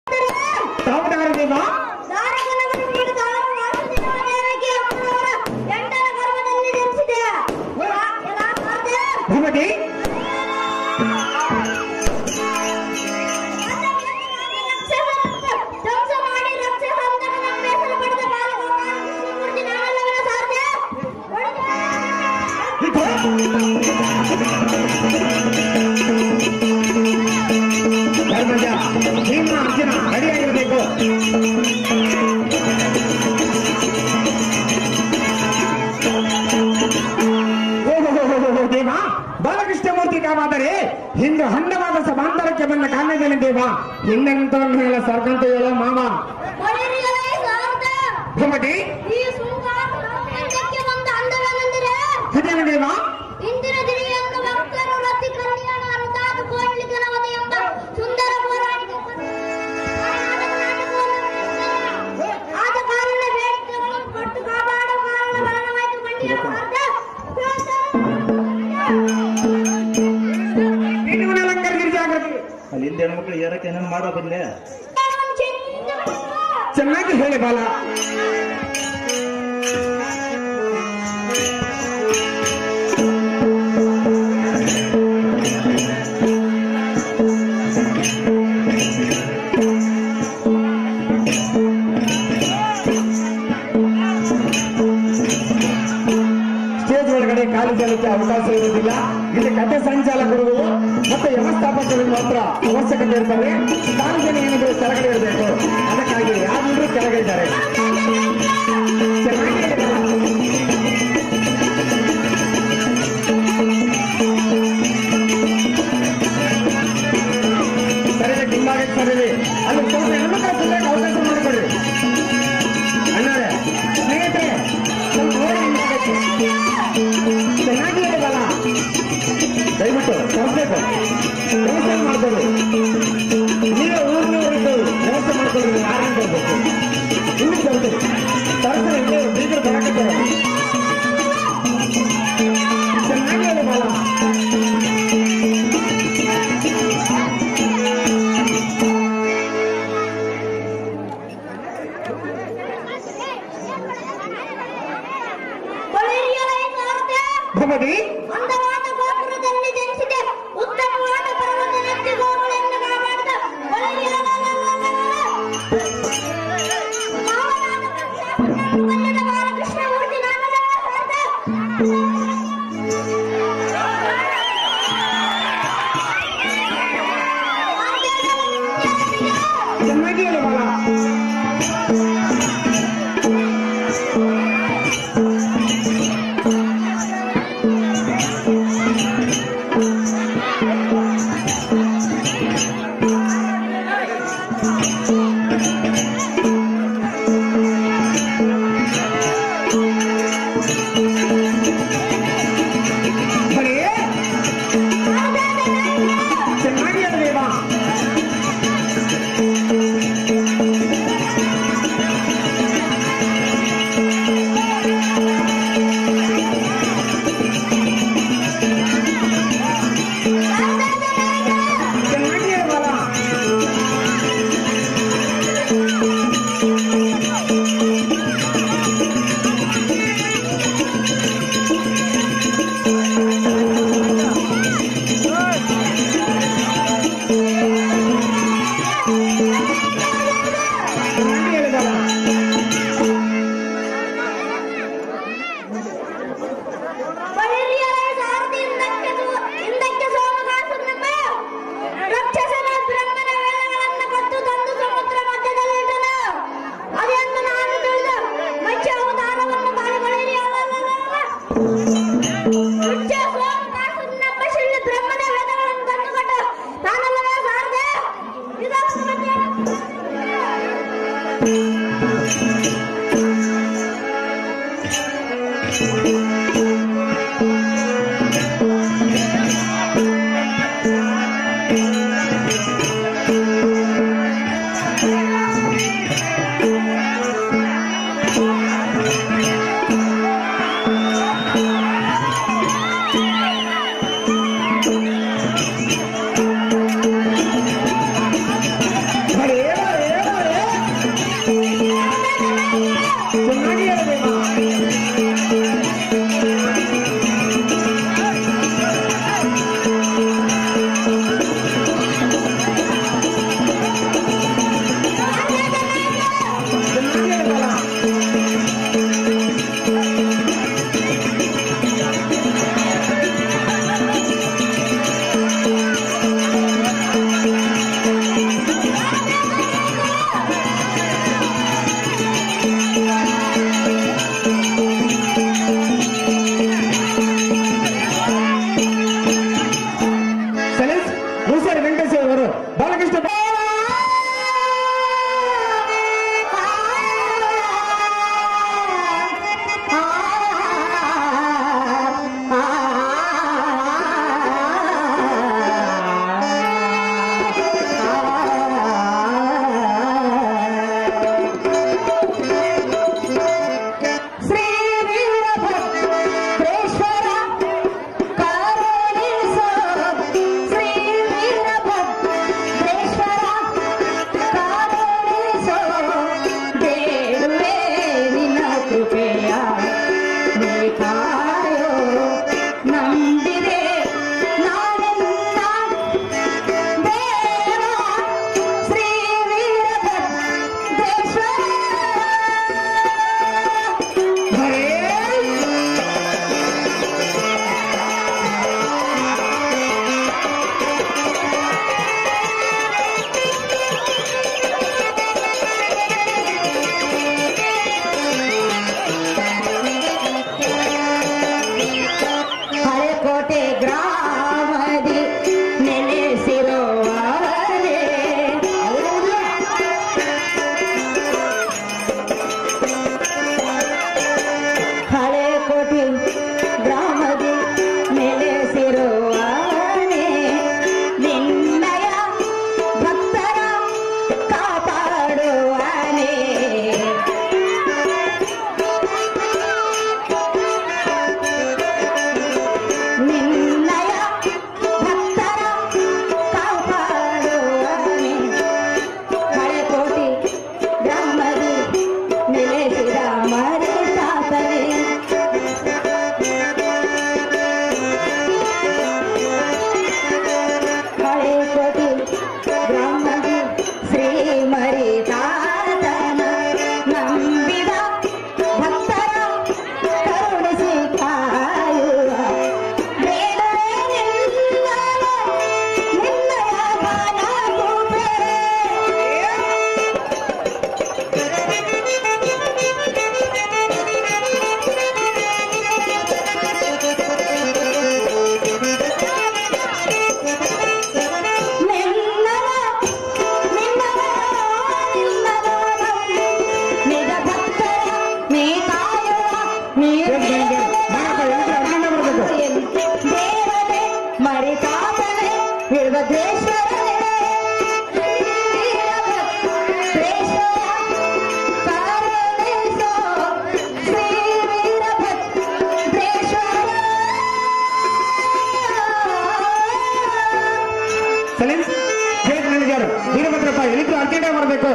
ತಾವುದಾರ ದೇವ ಭವತಿ ಧರ್ಮಜ ಭೀಮ ಅರ್ಜುನ ರೆಡಿಯಾಗಿರಬೇಕು ಓಹೋ ದೇವ ಬಾಲಕೃಷ್ಣಮೂರ್ತಿ ಕಾವಾದರೆ ಹಿಂದೆ ಹಂಡವಾದ ಸಮಾಂತರಕ್ಕೆ ಬಂದ ಕಾರಣದಲ್ಲಿ ದೇವ ಹಿಂದೆ ನಿಂತವನ್ನ ಹೇಳ ಸರ್ಕಂತ ಹೇಳೋ ಮಾವ ಭವತಿ ಈ ಸುಂದರಕ್ಕೆ ಬಂದ ಅಂದವೇನೆಂದರೆ ಅದೇನು ದೇವ ಇಂದಿನ ದಿನಿಯಂದು ಭಕ್ತರು ರತಿ ಕಲ್ಯಾಣ ಅನುದಾನ ಕೋಟ್ಲಿ ಗಣಪತಿ ಎಂಬ ಸುಂದರ ಪೌರಾಣಿಕ ಆದ ಕಾರಣ ಬೇಡಿಕೆಗಳನ್ನು ಕೊಟ್ಟು ಕಾಪಾಡುವ ಕಾರಣ ಮರಣವಾಯಿತು ಕಂಡಿರುವ ನೀನುವನ್ನೆಲ್ಲ ಕರೆದಿರಿ ಜಾಗೃತಿ ಅಲ್ಲಿ ಹಿಂದೆ ಹೆಣ್ಮಕ್ಳು ಏರಕ್ಕೆ ಏನೇನು ಮಾಡೋ ಬದಲೇ ಚೆನ್ನಾಗಿ ಹೇಳಿ ಬಾಲ ಸ್ಟೇಜ್ ಒಳಗಡೆ ಖಾಲಿ ಜಾಗಕ್ಕೆ ಅವಕಾಶ ಇರುವುದಿಲ್ಲ ಇಲ್ಲಿ ಕಥೆ ಸಂಚಾಲಕರು ಮತ್ತೆ ವ್ಯವಸ್ಥಾಪಕರು ಮಾತ್ರ ಅವಶ್ಯಕತೆ ಇರ್ತವೆ ಖಾಲಿ ಜನ ಏನಿದ್ರು ಕೆಳಗಡೆ ಇರಬೇಕು ಅದಕ್ಕಾಗಿ ಯಾರು ಕೆಳಗೆ ಇದ್ದಾರೆ ಚೆನ್ನಾಗಿ ಹೇಳಿದ್ದಾರೆ. ಸರಿದೆ ಹಿಂಭಾಗ ಸರಿದೆ ಅಲ್ಲಿ ಸ್ವಲ್ಪ ಹೆಣ್ಮಕ್ಳ ಕುಂದ್ರಕ್ಕೆ ಅವಕಾಶ ಮಾಡಿಕೊಡಿ ಅಣ್ಣಾರೆ ಸ್ನೇಹಿತರೆ ಸ್ವಲ್ಪ ನೋಡಿ ಹಿಂಭಾಗಕ್ಕೆ. ಚೆನ್ನಾಗಿ ಹೇಳಿದಲ್ಲ ದಯವಿಟ್ಟು ತರಬೇಕು ವ್ಯವಸ್ಥೆ ಮಾಡ್ಕೊಳ್ಳಿ ನೀವೇ ಊರಿನವರಿದ್ದು ವ್ಯವಸ್ಥೆ ಮಾಡ್ಕೊಳ್ಳಿ ನೀವು ಯಾರನ್ನ ಬರ್ಬೇಕು ಇಲ್ಲಿ ತರ್ಬೇಕು ತರ್ತಾರೆ ಇಲ್ಲೇ ಬೀಗರು ಬರಕತ್ತಾರೆ ಚೆನ್ನಾಗಿ ಹೇಳಿದಲ್ಲ ಭವತಿ ಅಂದವಾದ ಗೋಪುರದಲ್ಲಿ ಜನಿಸಿದೆ ಉತ್ತಮವಾದ ಪರ್ವತ ನೆತ್ತಿ ಗೋವುಗಳನ್ನು ಕಾಪಾಡಿದ ಕನ್ನಡ ಬಾಲಕೃಷ್ಣ ಮೂರ್ತಿ ನಾಮದ ಚೆನ್ನಾಗಿ ಹೇಳಿದಲ್ಲ ಬರೀ ಚೆನ್ನಾಗಿ ಹೇಳಿದೇವಾ ಚೆನ್ನಾಗಿ ಹೇಳಿದಲ್ಲ ಕಡೆ ಬರಬೇಕು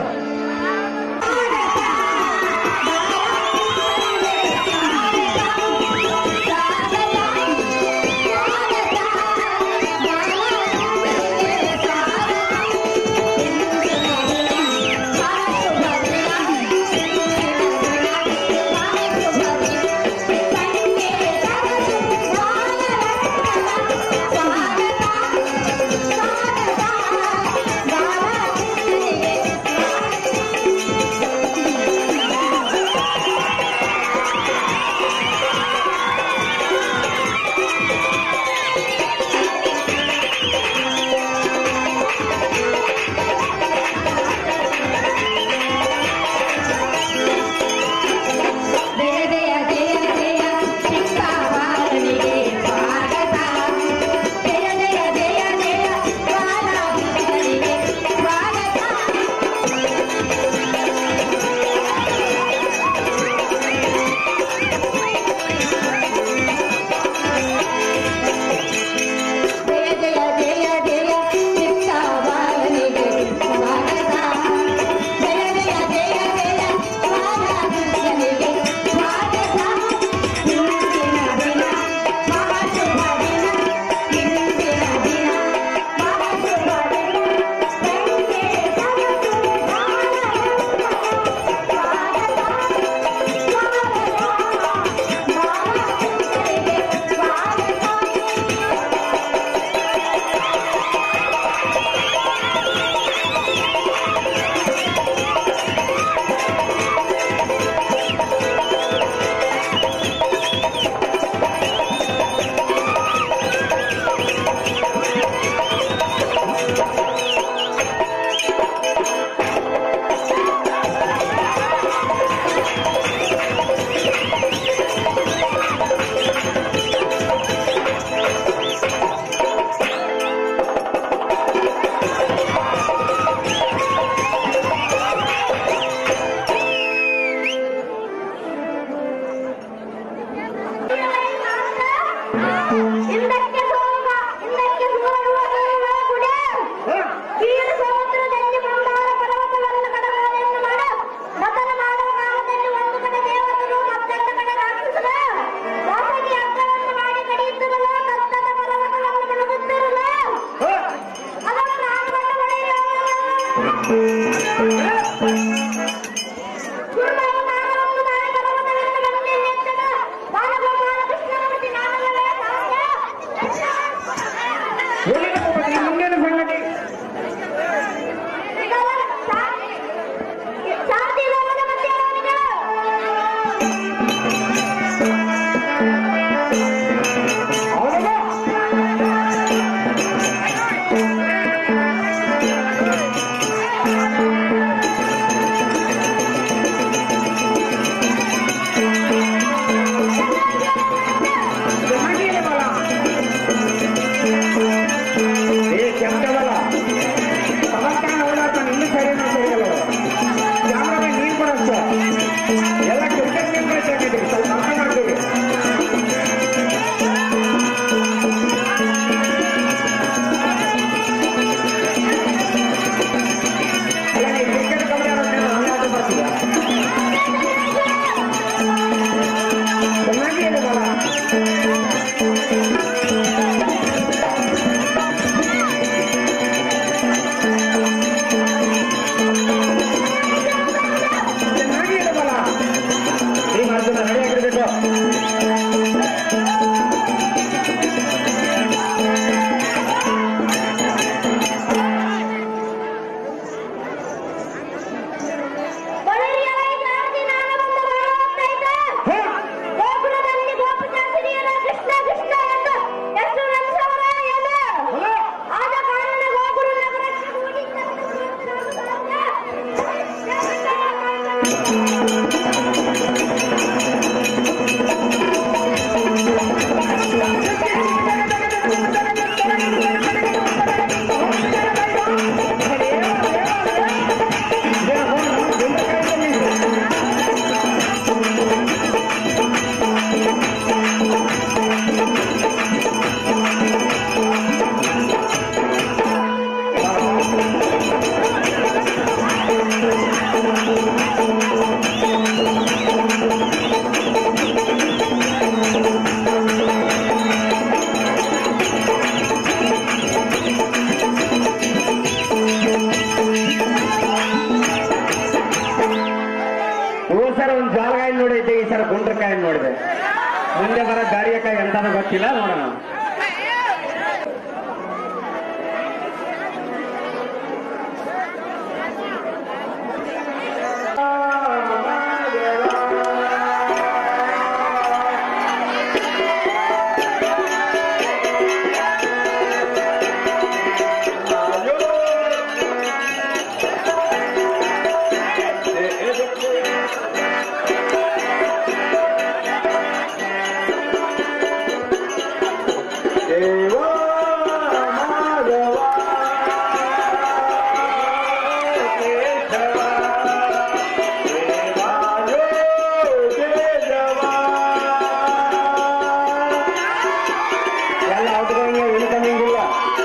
ಹಿಂದಕ್ಕೆ ಹೋಗ ಹಿಂದಕ್ಕೆ ಹೋಗುವ ಗುಡ ಕೀಳು ಸಮುದ್ರದಲ್ಲಿ ಮಂದಾರ ಪರ್ವತವನ್ನು ಕಡಲನ್ನು ಮಾಡ ಮತನ ಮಾಡುವ ಕಾಲದಲ್ಲಿ ಒಂದು ಕಡೆ ದೇವತರು ಮತ್ತೊಂದು ಕಡೆ ರಾಕ್ಷಸರು ಖಾಸಗಿ ಅರ್ಥವನ್ನು ಮಾಡಿ ಕಡಿಯುತ್ತಿರಲು ಕತ್ತದ ಪರ್ವತವನ್ನು ಮುಳುಗುತ್ತಿರಲು ಅದನ್ನು ನಾನು ಬಂದು ಗುರುಗಳು ನಾನೊಂದು ಬಾರಿ ಪರ್ವತವನ್ನು ಬಂದು ಎತ್ತದ ಬಾಲಗೋಪಾಲ ಕೃಷ್ಣಮೂರ್ತಿ ನಾನಲ್ಲವೇ ಸಾಧ್ಯ ಎಲ್ಲಿಗೆ ಹೋಗ್ಬೇಕು? ಮುಂದೇನು ಸಂಗತಿ ಶಾಂತಿ ಧರ್ಮದ ಮಧ್ಯೆ ಹೌದಲ್ಲ ¡Vamos! ಕಾಯಿ ನೋಡಿದೆ ಮುಂದೆ ಬರೋ ಗಾಡಿಯ ಕಾಯಿ ಎಂತಾನ ಗೊತ್ತಿಲ್ಲ ನೋಡೋಣ ಎಲ್ಲ ಔಟ್ಗೋಯಿಂಗ್ ಇನ್ಕಮಿಂಗ್ ಇಲ್ಲ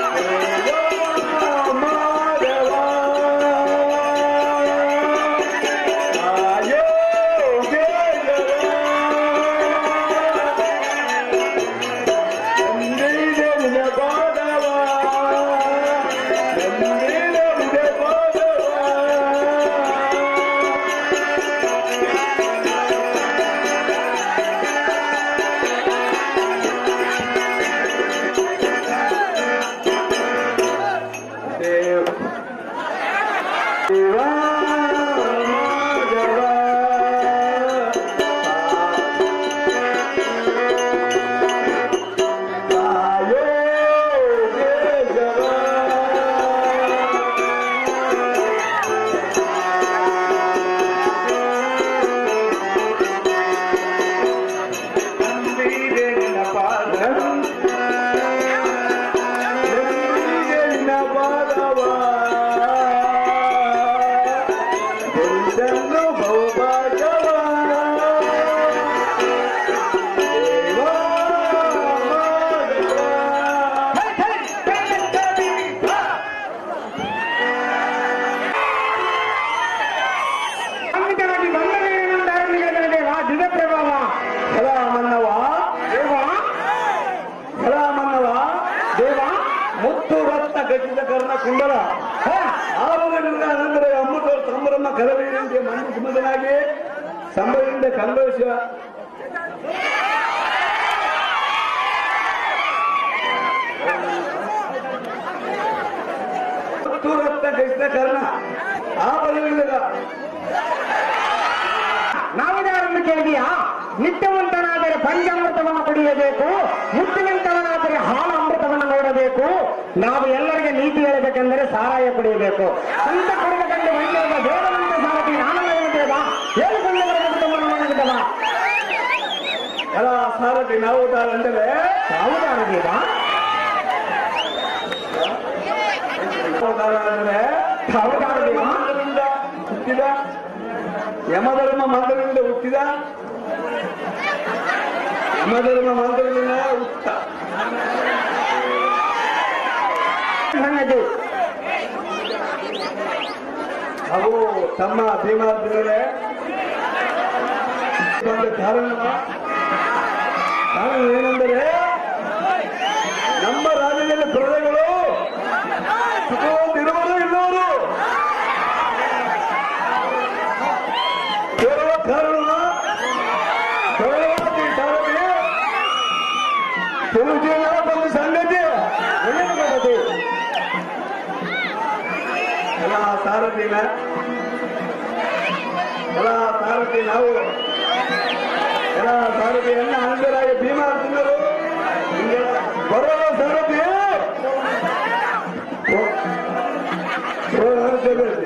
ಅಂಗವಾಗಿ ಬಂದವೇನೆಂದಾರನಿಗೆ ದೇವ ದಿವ್ಯ ಪ್ರಭಾವ ಫಲ ಮನ್ನವ ದೇವ ಫಲ ಮನ್ನವ ದೇವ ಮುತ್ತು ರಕ್ತ ಗಟ್ಟಿದ ಕರ್ಣ ಕುಂಡಲ ಆರುವುದರಿಂದ ಅನಂತರ ಅಮೃತ ಸಂಭ್ರಮ ಕರವೀರಂತೆ ಮಣ್ಣು ಸುಮದನಾಗಿ ಸಂಭವಿಸಿದ ಕಂದೋಷ ಮುತ್ತು ರಕ್ತ ಗಟ್ಟಿದ ಕರ್ಣ ಆ ಬಲವಿಲ್ಲದ ನಾವಿದಾರನ್ನು ಕೇಳಿದೆಯಾ ನಿತ್ಯವಂತನಾದರೆ ಪಂಚಾಮೃತವನ್ನು ಕುಡಿಯಬೇಕು ಮುತ್ತಿನಂತವನಾದರೆ ಹಾಲು ಅಮೃತವನ್ನು ನೋಡಬೇಕು ನಾವು ಎಲ್ಲರಿಗೆ ನೀತಿ ಹೇಳಬೇಕೆಂದರೆ ಸಾರಾಯ ಕುಡಿಯಬೇಕು ಅಂತ ಕುಡಿದುಕೊಂಡು ಬಂದಿರುವ ದೇವರಂತ ಸಾರಥಿ ನಾನಲ್ಲ ದೇವ ಹೇಳಿಕೊಂಡು ಬರಬೇಕು ಮಾಡಿದವ ಅಲ್ಲ ಸಾರಥಿ ನಾವು ಅಂದರೆ ಯಾವುದಾರ ದೇವ ಅಂದರೆ ಯಾವುದಾರ ದೇವ ಹುಟ್ಟಿದ ಯಮಧರ್ಮ ಮಂತ್ರದಿಂದ ಹುಟ್ಟಿದ ಯಮಧರ್ಮ ಮಂತ್ರದಿಂದ ಹುಟ್ಟ ನನ್ನದು ಅವು ತಮ್ಮ ಭೀಮಾರ್ಜುನರೇ ಒಂದು ಕಾರಣ ಕಾರಣ ಏನೆಂದರೆ ನಮ್ಮ ರಾಜ್ಯದಲ್ಲಿ ಪ್ರಜೆಗಳು ಸುಖವಾಗಿರುವರು ಇಲ್ಲವರು ಕೇವಲ ಕಾರಣ ಕೇವಲವಾಗಿ ಸಾರಥಿ ಕೆಲವು ಜನ ಒಂದು ಸಂಗತಿ ಒಳ್ಳೆಯದು ಎಲ್ಲ ಸಾರಥಿನ ಎಲ್ಲ ಸಾರಥಿ ನಾವು ಎಲ್ಲ ಸಾರಥಿ ಎಲ್ಲ ಅಂಗರಾಗಿ ಭೀಮಾರ್ಜುನರು ಬರೋ ಸಾರಥಿ ಓ, ಓ, ಜಗತ್ತಿ.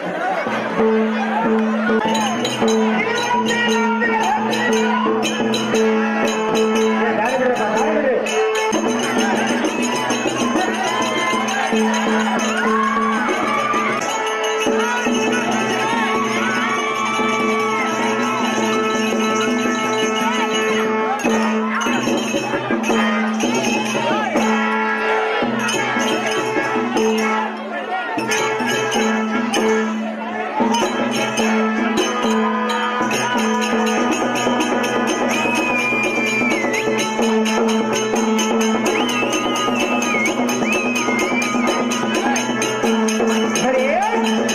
ದಾರಿ ಬಿಡಪ್ಪ, ದಾರಿ ಬಿಡಿ.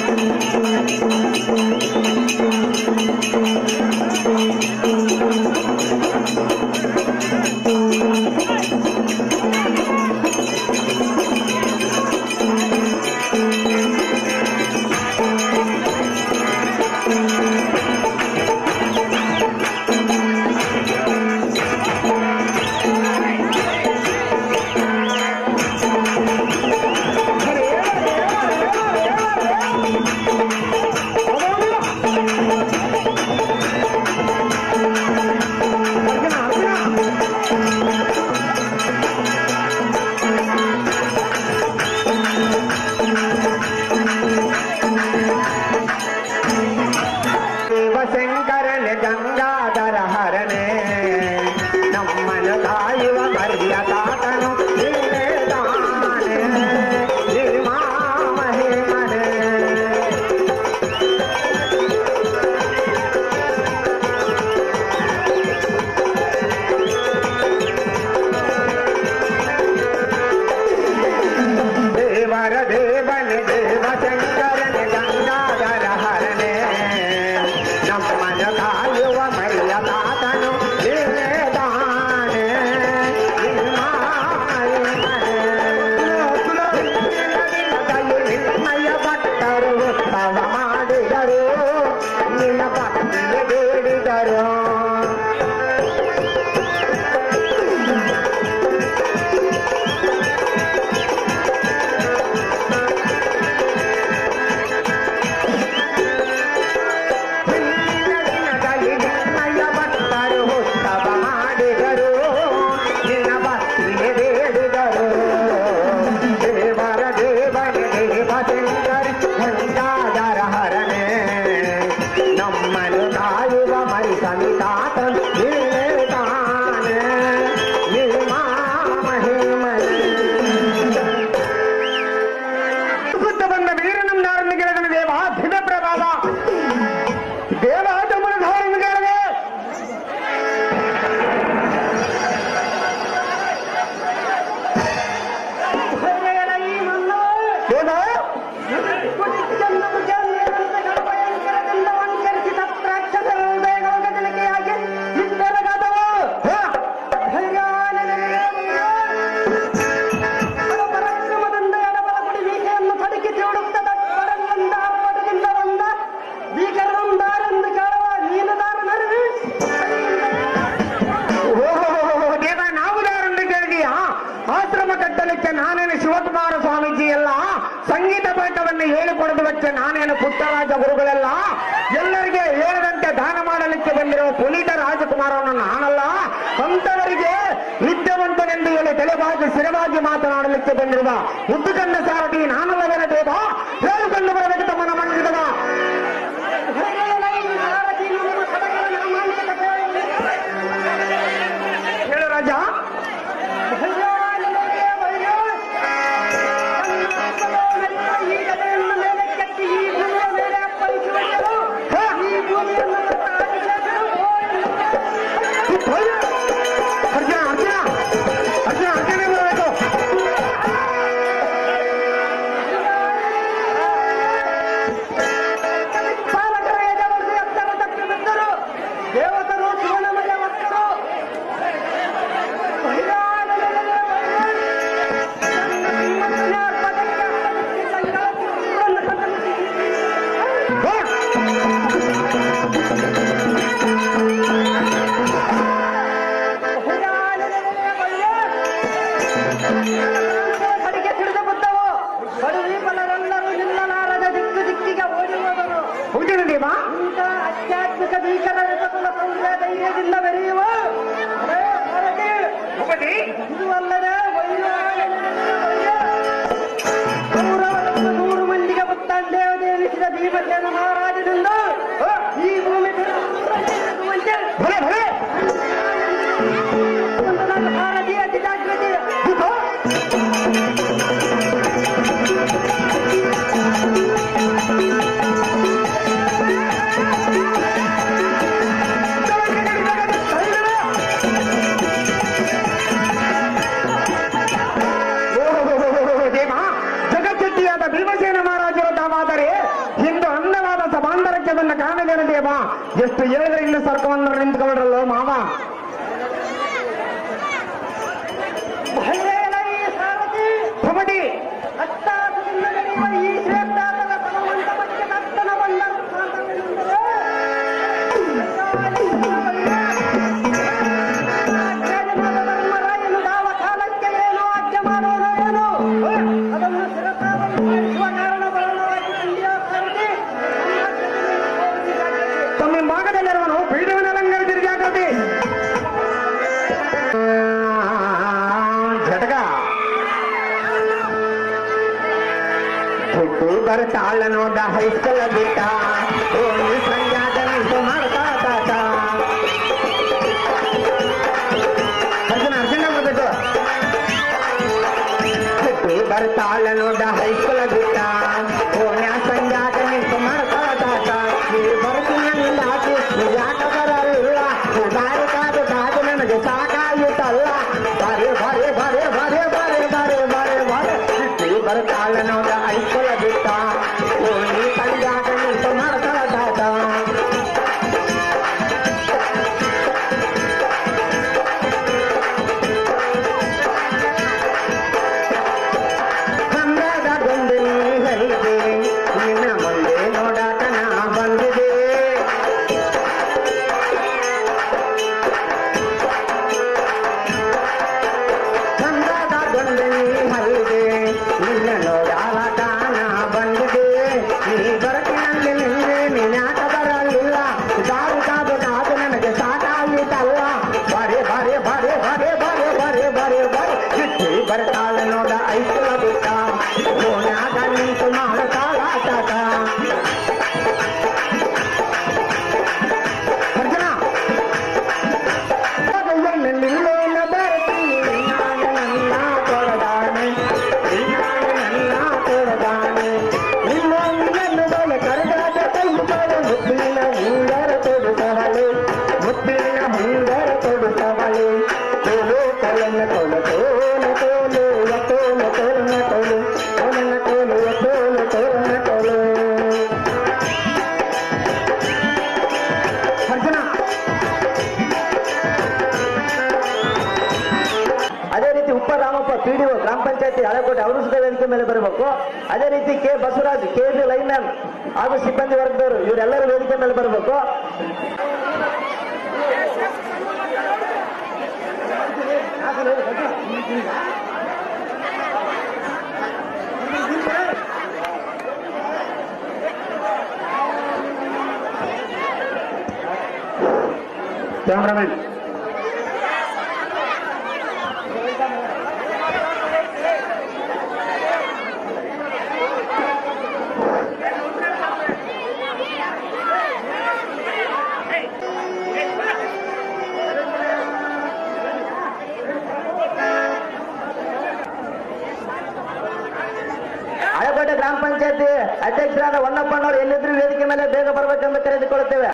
ಸರಿ ಮಾಡಿದರು ನಿನ್ನ ಭಕ್ತಿಗೆ ಬೇಡಿದರು ಹಿಂದಿನ ದಿನದಲ್ಲಿ ನಿನ್ನಯ ಭಕ್ತರು ಉತ್ಸವ ಮಾಡಿದರು ನಿನ್ನ ಭಕ್ತಿಗೆ ಬೇಡಿದರು ದೇವರ ದೇವನೇ ದೇವತೆಂದರು ಗಂಗಾಧರ ಹರನೇ ನಮ್ಮನ್ನು ಕಾಯುವ ಮರಿ ಸಮಿತಾತನ್ ನೀನೇ ತಾನೇ ನೀಮಾ ಮಹಿಮನೆ ಸುತ್ತ ಬಂದ ವೀರನಂದಾರನ್ನು ಗೆಳೆದನ ದೇವ ದಿನ ಪ್ರಭಾವ ದೇವ ತಮ್ಮನ ಧಾರನ್ನು ಗೆಳದೆ ದೇವ ನಾವು ದಾರನ್ನು ಕೇಳಿದೀಯಾ ಆಶ್ರಮ ಕಟ್ಟಲಿಕ್ಕೆ ನಾನೇನು ಶಿವಕುಮಾರ ಸ್ವಾಮೀಜಿ ಎಲ್ಲ ಸಂಗೀತ ಪಾಠವನ್ನು ಹೇಳಿಕೊಡದಕ್ಕೆ ನಾನೇನು ಪುಟ್ಟರಾಜ ಗುರುಗಳೆಲ್ಲ ಎಲ್ಲರಿಗೆ ಹೇಳದಂತೆ ದಾನ ಮಾಡಲಿಕ್ಕೆ ಬಂದಿರುವ ಪುನೀತ ರಾಜಕುಮಾರವನ್ನು ನಾನಲ್ಲ ಅಂತವರಿಗೆ ವಿದ್ಯಾವಂತನೆಂದು ಹೇಳಿ ತಲೆಬಾಗಿ ಸ್ಥಿರವಾಗಿ ಮಾತನಾಡಲಿಕ್ಕೆ ಬಂದಿರುವ ಮುದ್ದುಕಂಡ ಸಾರಥಿ ನಾನಲ್ಲವೇ ದೇವ ಹೇಳಿಕೊಂಡು ಬರಬೇಕು ತಮ್ಮನ ಮಂಡಿದವ ಹೇಳು ರಾಜ ಅರ್ಜುನ ಅರ್ಜುನ ಅರ್ಜುನ ಅರ್ಜುನ ಬರಬೇಕು ದೇವತರು ಶಿವನಮಯ ಭಕ್ತರು ಕಡೆಗೆ ತಿಳಿದು ಬಿದ್ದವು ಬಡವೀಪಲರೆಲ್ಲರೂ ನಿಲ್ಲಲಾರದ ದಿಕ್ಕು ದಿಕ್ಕಿಗೆ ಓಡಿ ಹೋದರು ಹೌದೇನ ದೇವ ಇಂಥ ಆಧ್ಯಾತ್ಮಿಕ ಭೀಕರ ವಿಪತ್ತುಲ ಸಂಖ್ಯೆ ಧೈರ್ಯದಿಂದ ಬೆರೆಯುವ ಅದೇ ಹೊರಗೆ ಭೂಪತಿ ಇದು ಅಲ್ಲದೆ ಕೌರವರನ್ನು ನೂರು ಮಂದಿಗೆ ಮುತ್ತಂದೇವದೇವಿಸಿದ ಭೀಮಸೇನ ಮಹಾರಾಜನಿಂದ ಈ ಭೂಮಿ ತಿರುಗುವಂತೆ ಭಲೆ ಭಲೆ ಭಾರತೀಯ ಅತಿ ಜಾಗೃತಿ ಓಹೋ ದೇವ ಜಗಚ್ಚಟ್ಟಿಯಾದ ಭೀಮಸೇನ ಮಹಾರಾಜರ ತಾವಾದರೆ ಇಂದು ಅಂದವಾದ ಸಭಾಂತರಕ್ಕೆ ಬಂದ ಕಾರಣವೇನು ದೇವ ಎಷ್ಟು ಹೇಳಿದ್ರೆ ಇನ್ನು ಸರ್ಕವನ್ನು ನಿಂತ್ಕೊಂಡ್ರಲ್ಲೋ ಮಾವ ಭಯಲೈ ಸಾರಥಿ ಭೂಪತಿ ಅಟ್ಟಾಸದಿಂದ ನಡೆಯುವ ಈ ಶ್ರೇಷ್ಠಾತನ ಭಗವಂತ ಬಗ್ಗೆ ಕರ್ತನ ಬಂದ ಮಾತವೆಂದರೆ ರಾಜ್ಯಜನದ ಧರ್ಮರಾಯನು ಯಾವ ಕಾಲಕ್ಕೆ ಏನು ಆಜ್ಞೆ ಮಾಡೋನು ಏನು ಅದನ್ನು ಶಿರಸಾವಹಿಸುವ ಕಾರಣ ಬರಣವಾಗಿ ತಂದೆಯ ಸಾರಥಿ ತಮ್ಮ ಭಾಗದಲ್ಲಿರುವನು ಪೀಠವನ್ನೆಲ್ಲ ತಿರುಗಾಕತಿ ಘಟಕ ಹುಟ್ಟು ಬರ್ತಾಳ ನೋಡ ಹೈಸ್ಕೂಲ್ ಬಿಟ್ಟ ಓಣಿ ಸಂಜಾದ ನಿಂತು ಮಾಡ್ತಾ ತಾತ ಅರ್ಜುನ ಅರ್ಜುನ ಬರ್ಬೇಕು ಹುಟ್ಟು ಬರ್ತಾಳ ನೋಡ ಹೈಸ್ಕೂಲ್ ಬಿಟ್ಟ ಓಣ್ಯ ಸಂಜಾದ ನಿಂತು ಮಾಡ್ತಾ ತಾತ ನೀರು ಬರ್ತೀನಿ ಅಂದ ಹಾಕಿ ಯಾಕ ಬರಲಿಲ್ಲ ದಾರಿ ಕಾದು ಕಾದು ನನಗೆ ಸಾಕಾಯಿತಲ್ಲ ಬರೆ ಬರೆ ಬರೆ ಬರೆ ಬರೆ ಬರೆ ಬರೆ ಬರೆ ಹುಟ್ಟು ಬರ್ತಾಳ ನೋಡ ಹೈಸ್ಕೂಲ್ ಬಿಟ್ಟ ಓಣಿ ಸಂಜಾದ ನಿಂತು ಮಾಡ್ತಾ ತಾತ ಕಂದ ಹಳೆಕೋಟೆ ಅವರು ಸುತ್ತ ವೇದಿಕೆ ಮೇಲೆ ಬರಬೇಕು ಅದೇ ರೀತಿ K Basavaraj K B lineman ಹಾಗೂ ಸಿಬ್ಬಂದಿ ವರ್ಗದವರು ಇವರೆಲ್ಲರೂ ವೇದಿಕೆ ಮೇಲೆ ಬರಬೇಕು ಕ್ಯಾಮ್ರಾಮನ್ ಹಳೆಕೋಟೆ ಗ್ರಾಮ ಪಂಚಾಯತಿ ಅಧ್ಯಕ್ಷರಾದ ಹೊನ್ನಪ್ಪನವರು ಎಲ್ಲಿದ್ರು ವೇದಿಕೆ ಮೇಲೆ ಬೇಗ ಬರಬೇಕೆಂದು ಕರೆದುಕೊಳ್ಳುತ್ತೇವೆ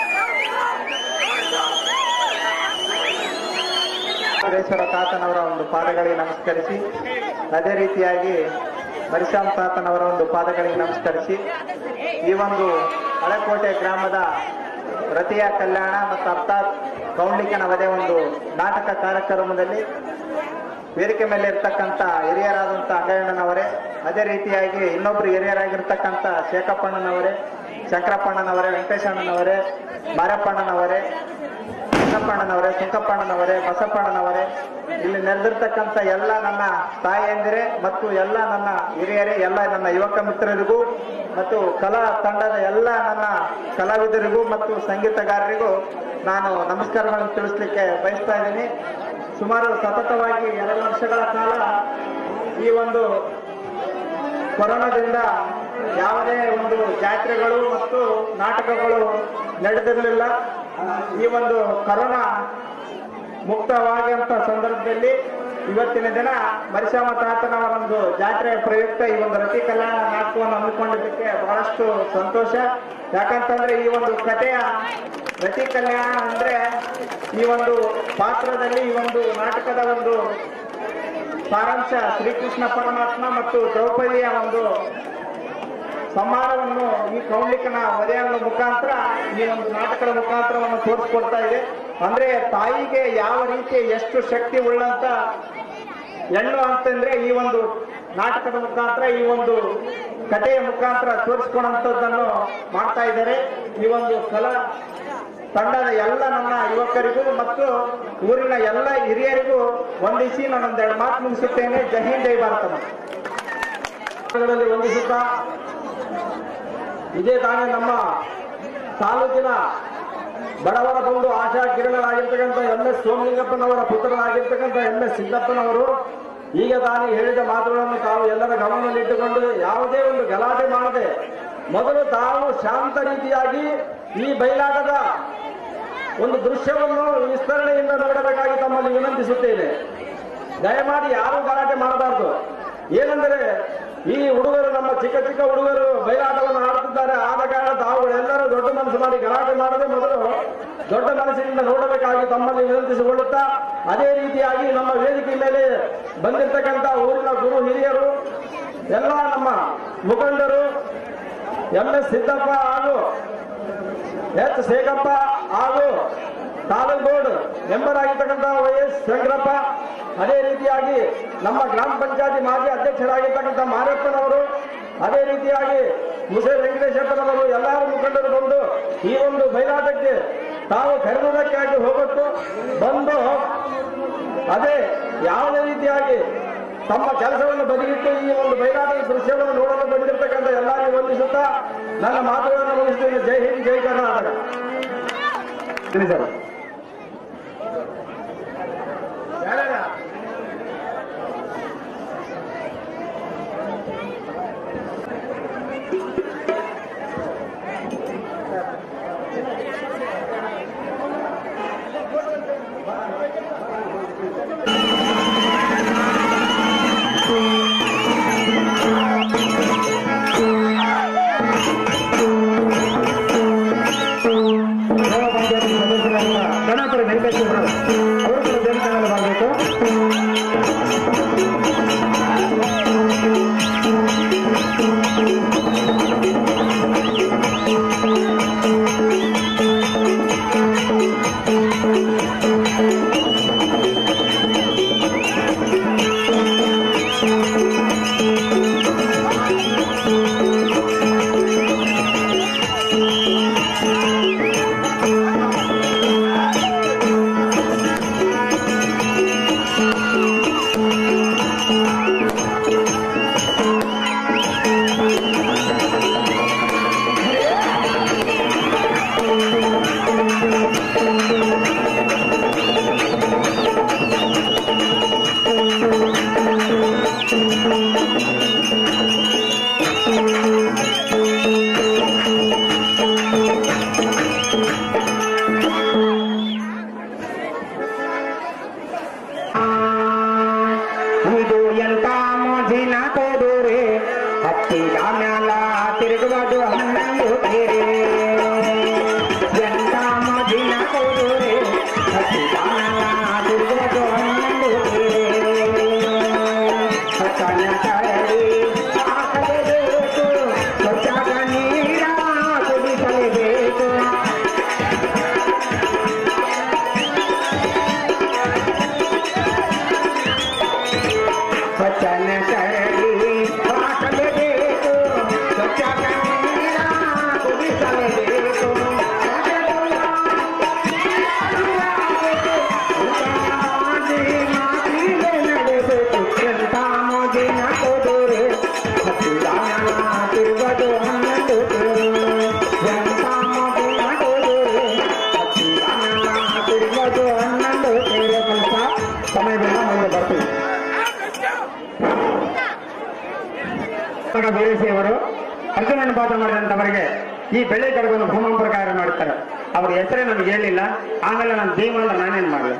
ಮಹೇಶ್ವರ ತಾತನವರ ಒಂದು ಪಾದಗಳಿಗೆ ನಮಸ್ಕರಿಸಿ ಅದೇ ರೀತಿಯಾಗಿ ಮರಿಶ್ಯಾಮ್ ತಾತನವರ ಒಂದು ಪಾದಗಳಿಗೆ ನಮಸ್ಕರಿಸಿ ಈ ಒಂದು ಹಳೆಕೋಟೆ ಗ್ರಾಮದ ರತಿಯ ಕಲ್ಯಾಣ ಮತ್ತು ಅರ್ಥಾತ್ ಕೌಂಡಿಕನ ವಧೆ ಒಂದು ನಾಟಕ ಕಾರ್ಯಕ್ರಮದಲ್ಲಿ ವೇದಿಕೆ ಮೇಲೆ ಇರ್ತಕ್ಕಂಥ ಹಿರಿಯರಾದಂಥ ಅಂಗಣ್ಣನವರೇ ಅದೇ ರೀತಿಯಾಗಿ ಇನ್ನೊಬ್ರು ಹಿರಿಯರಾಗಿರ್ತಕ್ಕಂಥ ಶೇಖಪ್ಪಣ್ಣನವರೇ ಶಂಕರಪ್ಪಣ್ಣನವರೇ ವೆಂಕಟೇಶಣ್ಣನವರೇ ಮಾರಪ್ಪಣ್ಣನವರೇ ಕೃಷ್ಣಪ್ಪಣ್ಣನವರೇ ಸುಂಕಪ್ಪಣ್ಣನವರೇ ಬಸಪ್ಪಣ್ಣನವರೇ ಇಲ್ಲಿ ನೆರೆದಿರ್ತಕ್ಕಂಥ ಎಲ್ಲ ನನ್ನ ತಾಯಿಯಂದಿರೇ ಮತ್ತು ಎಲ್ಲ ನನ್ನ ಹಿರಿಯರೇ ಎಲ್ಲ ನನ್ನ ಯುವಕ ಮಿತ್ರರಿಗೂ ಮತ್ತು ಕಲಾ ತಂಡದ ಎಲ್ಲ ನನ್ನ ಕಲಾವಿದರಿಗೂ ಮತ್ತು ಸಂಗೀತಗಾರರಿಗೂ ನಾನು ನಮಸ್ಕಾರಗಳನ್ನು ತಿಳಿಸ್ಲಿಕ್ಕೆ ಬಯಸ್ತಾ ಇದ್ದೀನಿ ಸುಮಾರು ಸತತವಾಗಿ ಎರಡು ವರ್ಷಗಳ ಕಾಲ ಈ ಒಂದು ಕೊರೋನಾದಿಂದ ಯಾವುದೇ ಒಂದು ಜಾತ್ರೆಗಳು ಮತ್ತು ನಾಟಕಗಳು ನಡೆದಿರಲಿಲ್ಲ ಈ ಒಂದು ಕೊರೋನಾ ಮುಕ್ತವಾಗುವಂತ ಸಂದರ್ಭದಲ್ಲಿ ಇವತ್ತಿನ ದಿನ ಮರಿಶಾಮ ತಾತನವರ ಒಂದು ಜಾತ್ರೆಯ ಪ್ರಯುಕ್ತ ಈ ಒಂದು ರತಿ ಕಲ್ಯಾಣ ನಾಟಕವನ್ನು ಹಮ್ಮಿಕೊಂಡಿದ್ದಕ್ಕೆ ಬಹಳಷ್ಟು ಸಂತೋಷ ಯಾಕಂತಂದ್ರೆ ಈ ಒಂದು ಕಥೆಯ ರತಿ ಕಲ್ಯಾಣ ಅಂದ್ರೆ ಈ ಒಂದು ಪಾತ್ರದಲ್ಲಿ ಈ ಒಂದು ನಾಟಕದ ಒಂದು ಸಾರಾಂಶ ಶ್ರೀಕೃಷ್ಣ ಪರಮಾತ್ಮ ಮತ್ತು ದ್ರೌಪದಿಯ ಒಂದು ಸಂಹಾರವನ್ನು ಈ ಕೌಂಡಿಕನ ವಧೆಯನ್ನು ಮುಖಾಂತರ ಈ ಒಂದು ನಾಟಕದ ಮುಖಾಂತರವನ್ನು ತೋರಿಸ್ಕೊಡ್ತಾ ಇದೆ ಅಂದ್ರೆ ತಾಯಿಗೆ ಯಾವ ರೀತಿ ಎಷ್ಟು ಶಕ್ತಿ ಉಳ್ಳಂತ ಹೆಣ್ಣು ಅಂತಂದ್ರೆ ಈ ಒಂದು ನಾಟಕದ ಮುಖಾಂತರ ಈ ಒಂದು ಕಥೆಯ ಮುಖಾಂತರ ತೋರಿಸ್ಕೊಳಂತದ್ದನ್ನು ಮಾಡ್ತಾ ಇದ್ದಾರೆ ಈ ಒಂದು ಕಲಾ ತಂಡದ ಎಲ್ಲ ನನ್ನ ಯುವಕರಿಗೂ ಮತ್ತು ಊರಿನ ಎಲ್ಲ ಹಿರಿಯರಿಗೂ ವಂದಿಸಿ ನಾನೊಂದೆರಡು ಮಾತು ಮುಗಿಸುತ್ತೇನೆ ಜೈ ಹಿಂದ್ ಜೈ ಭಾರತ ಗಳಲ್ಲಿ ವಂದಿಸುತ್ತಾ ಇದೇ ತಾನೇ ನಮ್ಮ ತಾಲೂಕಿನ ಬಡವರ ಬಂಧು ಆಶಾ ಕಿರಣರಾಗಿರ್ತಕ್ಕಂಥ ಎಂ ಎಸ್ ಸೋಮಲಿಂಗಪ್ಪನವರ ಪುತ್ರರಾಗಿರ್ತಕ್ಕಂಥ ಎಂ ಎಸ್ ಸಿದ್ದಪ್ಪನವರು ಈಗ ತಾನೇ ಹೇಳಿದ ಮಾತುಗಳನ್ನು ತಾವು ಎಲ್ಲರ ಗಮನದಲ್ಲಿಟ್ಟುಕೊಂಡು ಯಾವುದೇ ಒಂದು ಗಲಾಟೆ ಮಾಡದೆ ಮೊದಲು ತಾವು ಶಾಂತ ರೀತಿಯಾಗಿ ಈ ಬಯಲಾಟದ ಒಂದು ದೃಶ್ಯವನ್ನು ವಿಸ್ತರಣೆಯಿಂದ ನೋಡಬೇಕಾಗಿ ತಮ್ಮಲ್ಲಿ ವಿನಂತಿಸುತ್ತೇನೆ ದಯಮಾಡಿ ಯಾರು ಗಲಾಟೆ ಮಾಡಬಾರ್ದು ಏನೆಂದರೆ ಈ ಹುಡುಗರು ನಮ್ಮ ಚಿಕ್ಕ ಚಿಕ್ಕ ಹುಡುಗರು ಬಯಲಾಟವನ್ನು ಆಡುತ್ತಿದ್ದಾರೆ ಆದ ಕಾರಣ ತಾವುಗಳೆಲ್ಲರೂ ದೊಡ್ಡ ಮನಸ್ಸು ಮಾಡಿ ಗಲಾಟೆ ಮಾಡದೆ ಮೊದಲು ದೊಡ್ಡ ಮನಸ್ಸಿನಿಂದ ನೋಡಬೇಕಾಗಿ ತಮ್ಮಲ್ಲಿ ವಿನಂತಿಸಿಕೊಳ್ಳುತ್ತಾ ಅದೇ ರೀತಿಯಾಗಿ ನಮ್ಮ ವೇದಿಕೆ ಮೇಲೆ ಬಂದಿರತಕ್ಕಂಥ ಊರಿನ ಗುರು ಹಿರಿಯರು ಎಲ್ಲ ನಮ್ಮ ಮುಖಂಡರು ಎಂ ಎಸ್ ಸಿದ್ದಪ್ಪ ಹಾಗೂ ಎಚ್ ಶೇಖಪ್ಪ ಹಾಗೂ ತಾಲೂಕು ಬೋರ್ಡ್ ಮೆಂಬರ್ ಆಗಿರ್ತಕ್ಕಂಥ ವೈ ಎಸ್ ಶಂಕರಪ್ಪ ಅದೇ ರೀತಿಯಾಗಿ ನಮ್ಮ ಗ್ರಾಮ ಪಂಚಾಯತಿ ಮಾಜಿ ಅಧ್ಯಕ್ಷರಾಗಿರ್ತಕ್ಕಂಥ ಮಾರಪ್ಪನವರು ಅದೇ ರೀತಿಯಾಗಿ ಮುಸೆ ವೆಂಕಟೇಶಪ್ಪನವರು ಎಲ್ಲರೂ ಮುಖಂಡರು ಬಂದು ಈ ಒಂದು ಬಯಲಾಟಕ್ಕೆ ತಾವು ಕರೆದುದಕ್ಕಾಗಿ ಹೋಗಬೇಕು ಬಂದು ಅದೇ ಯಾವುದೇ ರೀತಿಯಾಗಿ ತಮ್ಮ ಕೆಲಸವನ್ನು ಬದಿಗಿಟ್ಟು ಈ ಒಂದು ಬಯಲಾಟದ ದೃಶ್ಯವನ್ನು ನೋಡಲು ಬಂದಿರತಕ್ಕಂಥ ಎಲ್ಲರಿಗೂ ವಂದಿಸುತ್ತಾ ನನ್ನ ಮಾತುಗಳನ್ನು ಮುಗಿಸ್ತೇನೆ ಜೈ ಹಿಂದ್ ಜೈ ಕರ್ನಾಟಕ ಸರ್ ಗ್ರಾಮ ಪಂಚಾಯತಿ ಸದಸ್ಯರಾದ ಗಣಪುರ ವೆಂಕಟೇಶ್ವರ ಅವರು ಕೂಡ ವೇದಿಕೆ ಮೇಲೆ ಬರಬೇಕು ಿ ತಿರುಗುವುದು ಹನ್ನೊಂದು ಬೇರೆ ಎಂತ ಮದಿನ ಕೊಡುರೆ ಸಚಿದಾನನ ತಿರುಗುವುದು ಹನ್ನೊಂದು ಬೇರೆ ಸತ್ಯನ ಕರಡಿ ಹಾಕಲೇಬೇಕು ಸ್ವಚ್ಛಾಗ ನೀರ ಕುಡಿಸಲೇಬೇಕು ವಚನ ಕರಡಿ ಹಾಕಲೇಬೇಕು ಸ್ವಚ್ಛಾಗ ನೀರ ಕುಡಿಸಲೇಬೇಕು ತಿರುಗದು ಹನ್ನೊಂದು ತಿರುಗದು ಹನ್ನೊಂದು ಬೇರೆ ಕೆಲಸ ಸಮಯದಿಂದ ಮುಂದೆ ಬರ್ತೀವಿ ಬೀರೇಸಿಯವರು ಅರ್ಜುನನ ಪಾತ್ರ ಮಾಡಿದಂತವರಿಗೆ ಈ ಬೆಳ್ಳಿ ಕಡಗವನ್ನು ಬಹುಮಾನ ಪ್ರಕಾರ ಮಾಡುತ್ತಾರೆ ಅವ್ರ ಹೆಸರೇ ನಮ್ಗೆ ಹೇಳಿಲ್ಲ ಆಮೇಲೆ ನಾನು ಭೀಮ ಅಂದ್ರೆ ನಾನೇನ್ ಮಾಡಲಿ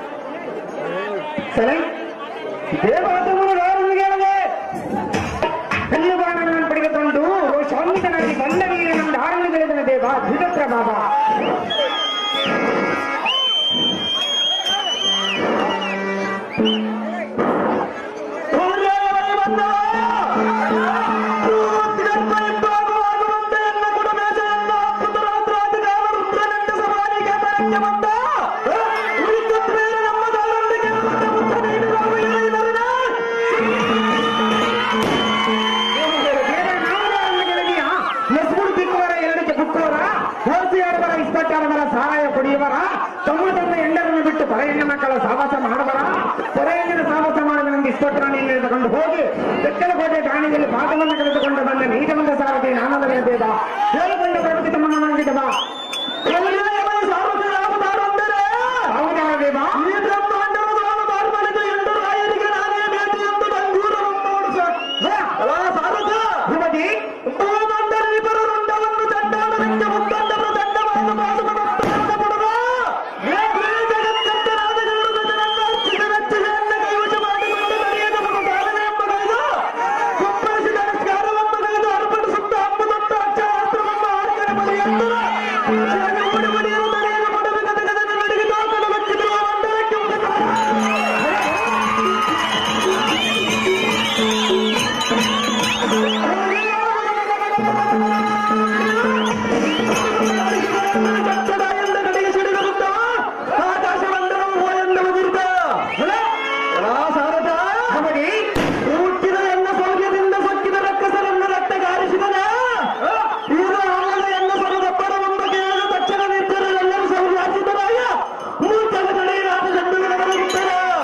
ಸರಿ ದೇವಾತಮನು ಯಾರನ್ನು ಹೇಳಿದೆ ಕಲ್ಲು ಬಾಣಗಳನ್ನು ಪಡೆದುಕೊಂಡು ಶಾಂತನಾಗಿ ಬಂದ ನೀರಿನ ಧಾರಣ ಬೆಳೆದನ ದೇವ ದ್ವಿದತ್ರ ಬಾಬಾ ನಸ್ಗುಡು ಬಿಕ್ಕುವರ ಎರಡಕ್ಕೆ ಬುಕ್ಕುವರ ಹೋಸಿಯಾಡುವರ ಇಸ್ಪಟ್ಟಾಡುವರ ಸಹಾಯ ಪಡೆಯುವರ ತಮ್ಮ ತಮ್ಮ ಹೆಂಡರನ್ನು ಬಿಟ್ಟು ಪರ ಹೆಣ್ಣು ಮಕ್ಕಳ ಸಾವಾಸ ಮಾಡುವರ ಪರ ಹೆಣ್ಣಿನ ಸಾವಾಸ ಮಾಡಿದ ನಮ್ಗೆ ಇಸ್ಪಟ್ಟರನ್ನು ತೆಗೆದುಕೊಂಡು ಹೋಗಿ ಬೆಟ್ಟಲಕೋಟೆ ಠಾಣೆಯಲ್ಲಿ ಭಾಗವನ್ನು ಕಳೆದುಕೊಂಡು ಬಂದ ನೀಟವಂತ ಸಾರಥಿ ನಾನಂದ ದೇವ ಹೇಳಿಕೊಂಡ ಪ್ರಗತಿ ತಮ್ಮನ್ನು ಮಾಡಿದವ ಹೌದಾ ದೇವ ಈ ಬ್ರಹ್ಮಾಂಡದ ಬಾರ್ಮನಿದ ಎಂಟು ರಾಯರಿಗೆ ನಾನೇ ಬೇಟಿ ಎಂದು ಬಂಗೂರವನ್ನು ನೋಡಿಸ ಸಾರಥ ಯುವತಿ ಭೂಮಂಡಲೀಪರರುಂಡವನ್ನು ದಂಡಾಡಲಿಕ್ಕೆ ಮುತ್ತಂಡರ ದಂಡವನ್ನು ಬಾಸುಮನಂತ ಪಡುವ ಜಗತ್ಕರ್ತನಾದಗಳು ಜನರನ್ನು ಅರ್ಚಿತ ವೆಚ್ಚಗಳನ್ನು ಕೈವಶ ಮಾಡಿಕೊಂಡು ನಡೆಯದ ಒಂದು ಸಾಧನೆ ಎಂಬುದು ಕೊಪ್ಪಳಿಸಿದ ನಮಸ್ಕಾರವನ್ನು ತೆಗೆದು ಅರ್ಪಣಿಸುತ್ತ ಹಬ್ಬದೊಟ್ಟ ಅಕ್ಷರಾಸ್ತ್ರವನ್ನು ಆರ್ಕನೆ ಬರೆಯುತ್ತರ ಓಡಿ ಬಡಿಯಲು ನಡೆಯಲು ಕೊಡಬೇಕು ತೆಗೆದನ್ನು ನಡಿಗೆ ತಾತನ ಲಕ್ಷಿರುವ ಮಂಡಲಕ್ಕೆ ಕಟ್ಟಡ ಎಂದ ಕಡೆಗೆ ಸಿಡಿದಿರುತ್ತ ಆಕಾಶ ಮಂಡಲವು ಎಂದವು ಬಿರುದ ಸಾರದ ಅವನಿ ಹುಟ್ಟಿದ ಎನ್ನ ಸೌರ್ಯದಿಂದ ಸೊಕ್ಕಿದ ರಕ್ಕಸರನ್ನು ರಕ್ತಗಾರಿಸಿದನ ಇದು ಆಮದ ಎನ್ನ ಸರದಪ್ಪರವೆಂಬ ಕೇಳಿದ ತಕ್ಷಣ ನಿಂತರು ಎಲ್ಲರೂ ಸೌರ್ಯಾಚಿತರಾಯ ಮೂರ್ತನ ಕಡೆ ರಾಜ ಚಂಡುವಿನವರ ಉತ್ತರ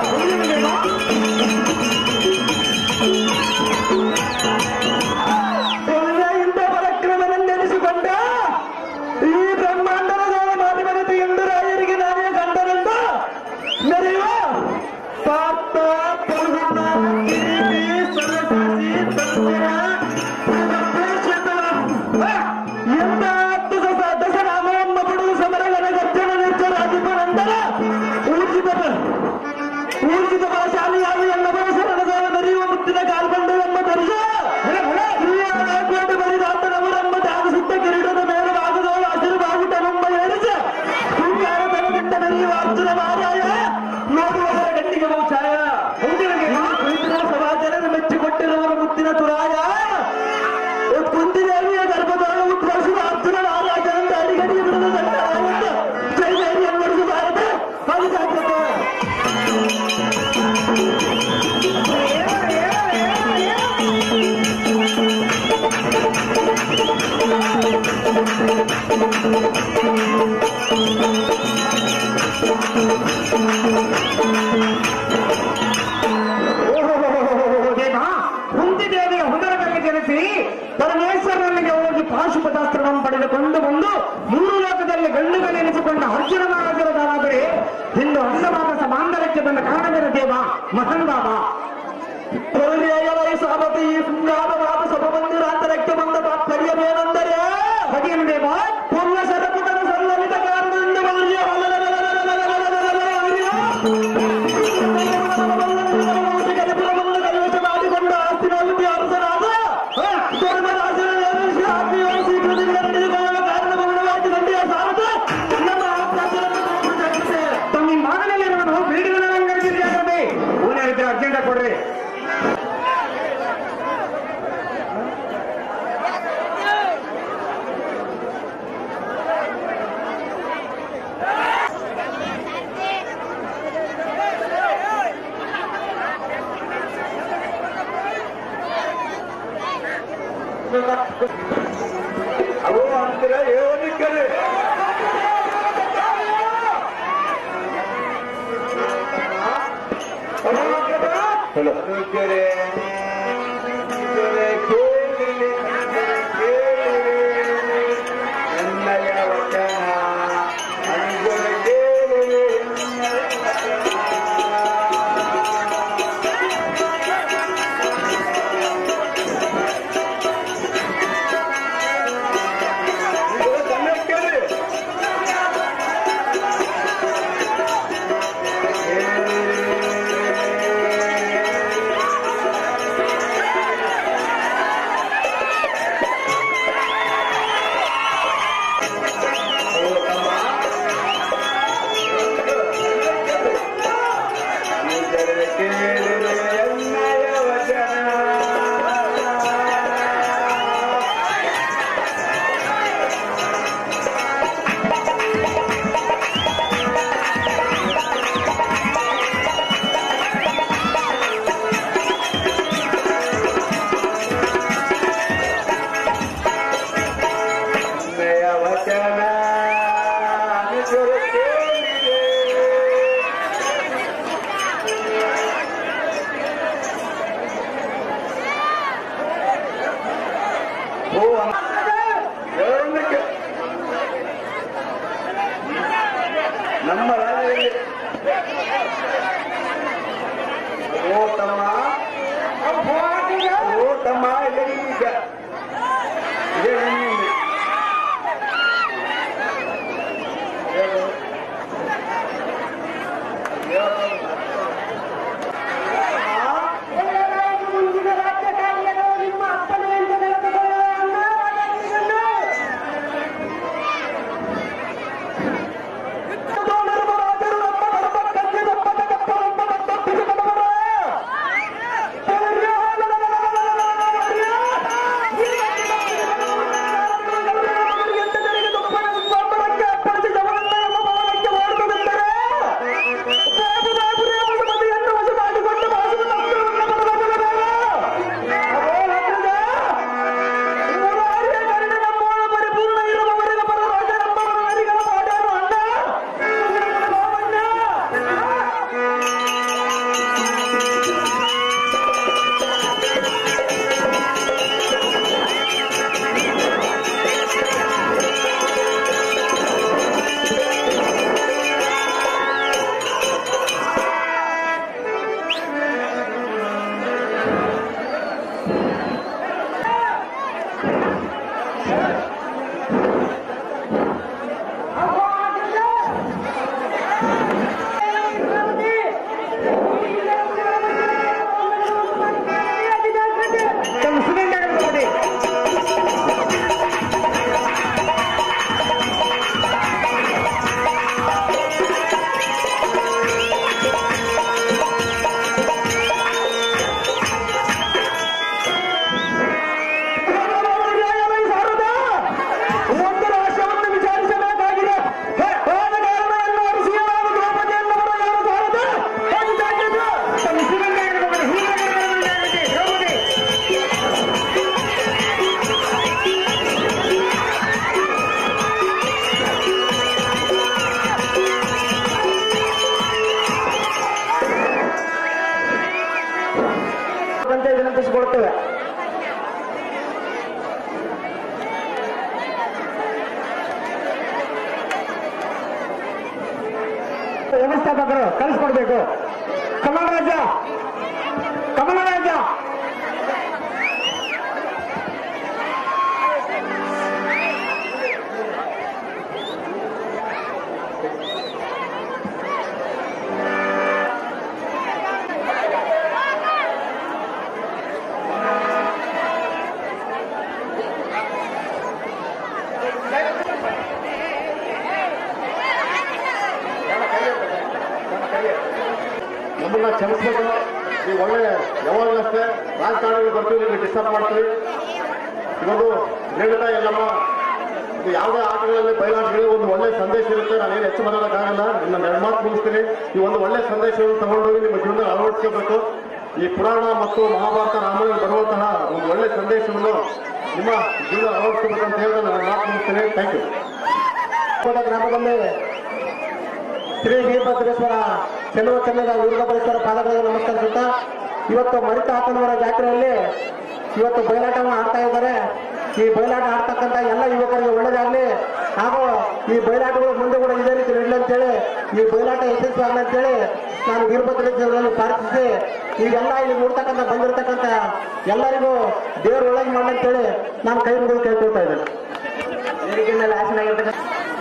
ಕೊನೆಯಿಂದ ಪರಾಕ್ರಮನೆಂದೆನಿಸಿಕೊಂಡ ಈ ಬ್ರಹ್ಮಾಂಡದ ಮಾತಿಮನತೆ ಎಂದು ರಾಯರಿಗೆ ನಾನೇ ಕಂಡನೆಂದ ನಡೆಯುವ ಪಾರ್ಥ ಪರ್ವತ ಗಿರಿ ಸರಸಾಸಿ ತಂದಿರ ಎಂದ ಹತ್ತು ದಸ ದಸರಾಮವನ್ನು ಪಡುವ ಸಮರಗಳ ಗರ್ಜನ ನಿರ್ಜರ ಅಧಿಪನಂದರ ಊರ್ಜಿತ ಊರ್ಜಿತ ಬಲಶಾಲಿಯಾಗಿ ಎಲ್ಲ ಬಲಸರಣದ ನಡೆಯುವ ಮುತ್ತಿನ ಕಾಲ್ಕೊಂಡು ಎಂಬ ದರ್ಶ ಕೋಟೆ ಬರಿದಾತನವರೆಂಬ ತ್ಯಾಗಸುತ್ತ ಕಿರೀಟದ ಮೇಲೆ ಭಾಗದವಳು ಹಸಿರು ಬಾಗುಟನೆಂಬ ಏರಿಸ ಹುಂಗಾರ ತನಗಿಟ್ಟ ನಡೆಯುವ ಅರ್ಜುನ ಮಾರಾಯ ನೋಡುವವರ ಗಂಡಿಗೆ ಬಹುಚಾಯ ಕುಳಿತಿರುವ ಸಮಾಜನ ಮೆಚ್ಚಿಕೊಟ್ಟಿರುವವರ ಮುತ್ತಿನ ತುರಾಯ ಕುಂತಿದೇವಿಯ ಗರ್ಭದೊಳಗೆ ಉದ್ಭವಿಸಿದ ಅರ್ಜುನ ನಾರಾಜನಂದ ಅಡಿಗಡಿ ಬಿಡದ ದಂಡ ಜೈದೇವಿಯನ್ನು ನಡೆಸಬಾರದು ಅದು ಜಾಗ್ರತೆ ದೇವ ಕುಂತಿದೇವಿಯ ಹುದರದಲ್ಲಿ ಜನಿಸಿ ಪರಮೇಶ್ವರನಿಗೆ ಹೋಗಿ ಪಾಶುಪತಾಸ್ತ್ರವನ್ನು ಪಡೆದುಕೊಂಡು ಬಂದು ಮೂರು ಲೋಕದಲ್ಲಿ ಗಂಡುಗಳೆನಿಸಿಕೊಂಡ ಅರ್ಜುನ ಮಹಾರಾಜರಾದರೆ ಇಂದು ಹರ್ಷವಾದ ಸಮಾಂತರಕ್ಕೆ ಬಂದ ಕಾರಣವೇನು ದೇವ ಮಹನ್ ಬಾಬಾ ಸಾಬತಿ ಈ ಶೃಂಗಾರವಾದ ಸಭಮಂದಿರಾಂತರಕ್ಕೆ ಬಂದ ತಾತ್ಪರ್ಯವೇನೆಂದರೆ ಅದೇನು ದೇವ ಪೂರ್ವ ಶರತ ಅಂದ್ರೆ ಏನಕ್ಕೆ ಹಲೋ ಕೇಳಿ ಕೇಳಿ ಎನ್ನಯ ವಚನ ಅನುಗುಣ ಕೇಳಿ ಇದು ಚೆನ್ನಾಗಿ ಕೇಳಿ ವಚನ ಕೇಳಿದೆ ಓ ಏನಕ್ಕೆ? ನಮ್ಮ ರಾಜ್ಯದಲ್ಲಿ ಓ ತಮ್ಮ ಓ ತಮ್ಮ ಎಲ್ಲಿ ಈಗ ಇದೇ ನಿನ್ನಿಂದ. ಏನು? ಮುಂದಿನ ರಾಜ್ಯ ಕಾರ್ಯಗಳು ನಿಮ್ಮ ಅಪ್ಪನೇ ಅಂತ ತಿಳಿದುಕೊಳ್ಳೋಣ ಪರಿಪೂರ್ಣ ಇರುವವರೆಗೆ ಬರ ರಾಜ ನಮ್ಮ ನಾರಿಗಳ ಪಾಡಾನು ಅಣ್ಣ ಒಂದು ರಾಷ್ಟ್ರವನ್ನು ವಿಚಾರಿಸಬೇಕಾಗಿದೆ ಹೋದ ಕಾರಣ ಎಲ್ಲರೂ ಶ್ರೀರಾಮ ದ್ರೌಪದಿಯನ್ನವರು ಯಾರು ಸಾರದ ಅಂತ ವಿನಂತಿಸಿಕೊಳ್ತೇವೆ ವ್ಯವಸ್ಥಾಪಕರು ಕಳಿಸ್ಕೊಡ್ಬೇಕು ಕಮಲರಾಜ ಕಮಲರಾಜ ನಮ್ಮನ್ನ ಕ್ಷಮಿಸ್ಬೇಕು ನೀವು ಒಳ್ಳೆ ಯಾವಾಗಲೂ ಅಷ್ಟೇ ರಾಜಕಾರಣಿಗಳು ಬರ್ತೀವಿ ನಿಮಗೆ ಡಿಸ್ಟರ್ಬ್ ಮಾಡ್ತೀವಿ ಇವತ್ತು ರೇಣುಕ ಎಲ್ಲಮ್ಮ ಇದು ಯಾವುದೇ ಆಟಗಳಲ್ಲಿ ಬಯಲಾಟಗಳಿಗೆ ಒಂದು ಒಳ್ಳೆ ಸಂದೇಶ ಇರುತ್ತೆ ನಾನೇನು ಹೆಚ್ಚು ಮಾತಾಡೋಕ್ಕಾಗಲ್ಲ ನನ್ನ ಎರಡು ಮಾತು ಮುಗಿಸ್ತೀನಿ ಈ ಒಂದು ಒಳ್ಳೆ ಸಂದೇಶವನ್ನು ತಗೊಂಡೋಗಿ ನಿಮ್ಮ ಜೀವನದಲ್ಲಿ ಅಳವಡಿಸ್ಕೋಬೇಕು ಈ ಪುರಾಣ ಮತ್ತು ಮಹಾಭಾರತ ರಾಮಾಯಣ ಬರುವಂತಹ ಒಂದು ಒಳ್ಳೆ ಸಂದೇಶವನ್ನು ನಿಮ್ಮ ಜೀವನ ಅಳವಡಿಸ್ಕೋಬೇಕು ಅಂತ ಹೇಳಿದ್ರೆ ನಾನು ಮಾತು ಮುಗಿಸ್ತೀನಿ ಮಾಡ್ತೀನಿ ಥ್ಯಾಂಕ್ ಯು ಕೋಟ ಗ್ರಾಮದಲ್ಲಿ ಶ್ರೀ ವೀರಭದ್ರೇಶ್ವರ ಚೆಲುವ ಚೆನ್ನದ ವೀರಭದ್ರೇಶ್ವರ ಪಾದಗಳಿಗೆ ನಮಸ್ಕರಿಸುತ್ತಾ ಇವತ್ತು ಮರಿತ ಹಾಕನವರ ಜಾತ್ರೆಯಲ್ಲಿ ಇವತ್ತು ಬಯಲಾಟವನ್ನು ಆಡ್ತಾ ಇದ್ದಾರೆ ಈ ಬಯಲಾಟ ಆಡ್ತಕ್ಕಂಥ ಎಲ್ಲ ಯುವಕರಿಗೆ ಒಳ್ಳೇದಾಗಲಿ ಹಾಗೂ ಈ ಬಯಲಾಟಗಳು ಮುಂದೆ ಕೂಡ ಇದೇ ರೀತಿ ನಡಲಿ ಅಂತೇಳಿ ಈ ಬಯಲಾಟ ಯಶಸ್ವಿ ಆಗಲಿ ಅಂತೇಳಿ ನಾನು ವೀರಭದ್ರೇಶ್ವರಲ್ಲಿ ಪ್ರಾರ್ಥಿಸಿ ಈಗೆಲ್ಲ ಇಲ್ಲಿ ನೋಡ್ತಕ್ಕಂಥ ಬಂದಿರತಕ್ಕಂಥ ಎಲ್ಲರಿಗೂ ದೇವರು ಒಳ್ಳೇದು ಮಾಡಲಿ ಅಂತೇಳಿ ನಾನು ಕೈ ಮುಗಿದು ಕೇಳ್ಕೊಳ್ತಾ ಇದ್ದೇನೆ ವೇದಿಕೆ ಮೇಲೆ ಆಸನಾಗಿರ್ತಕ್ಕಂಥ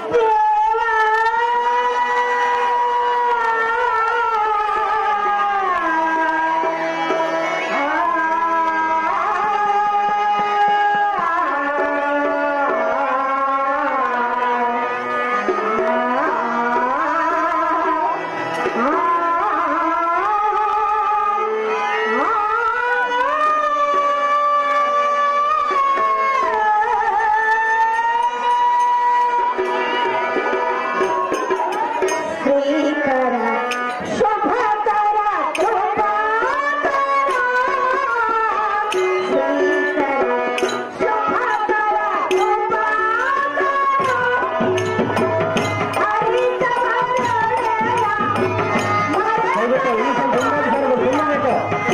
ದಯವಿಟ್ಟು ಈ ಸಲ ದುಂಡಾಧಿಕಾರಿಗಳು ಸುಮ್ಮನಿಟ್ಟು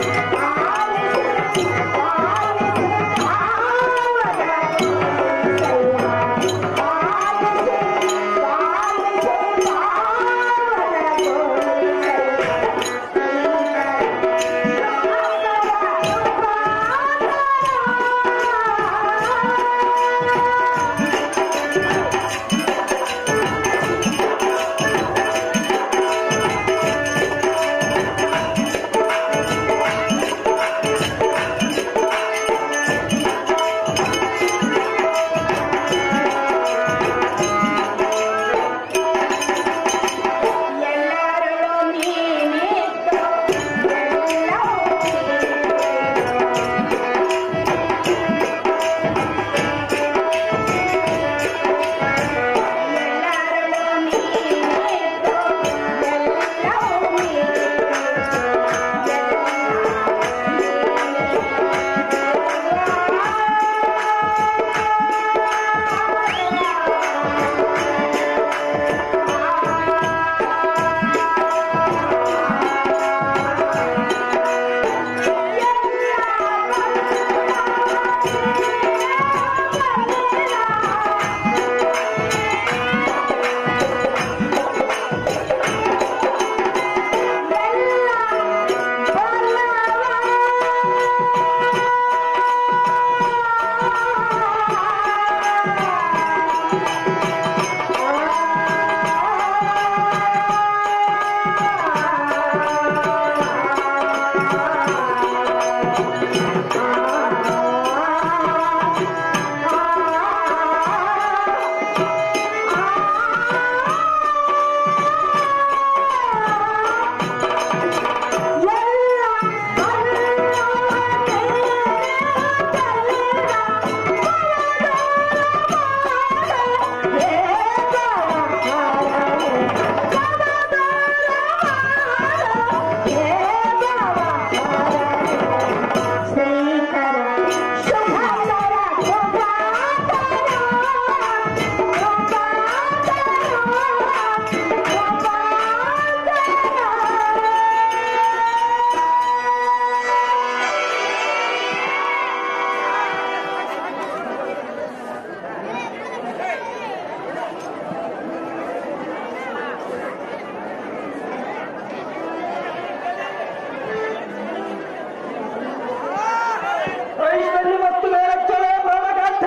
ಐಶ್ವರ್ಯ ಮತ್ತು ಮೇಲಚ್ಚಳೆ ಪ್ರಾಣಗಾಂಠ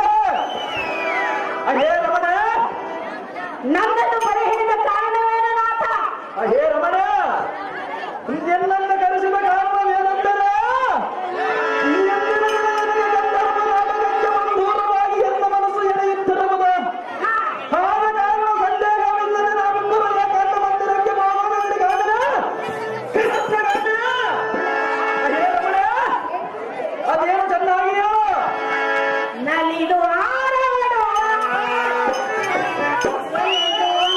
ಅಹೇ ರಮಣ ನನ್ನನ್ನು ಬರೆ ಹಿಡಿದ ಕಾರಣವೇನು ನಾಥ ಅಹೇ ರಮಣ ನಿನ್ನನ್ನ ಕರೆಸಿದ ಕಾರಣವೇನೆಂದರೆ ಈ ಎಂದಿನ ನನಗೆ ಗಂಧರ್ವನಾಗಲಿಕ್ಕೆ ಮಂದೂರವಾಗಿ ಎನ್ನ ಮನಸ್ಸು ಎಳೆಯುತ್ತಿರುವುದು ಆದ ಕಾರಣ ಸಂದೇಹವಿಲ್ಲದೆ ನಾವಿಬ್ಬರನ್ನ ಕಂಡ ಮಂದಿರಕ್ಕೆ ಮಾನವನಿಗಾದರೆ ಅಹೇ ರಮಣ ಅದೇನು ಚೆನ್ನಾಗಿಯೋ ನಲಿದು ಆರಾಡು ಒಲಿದು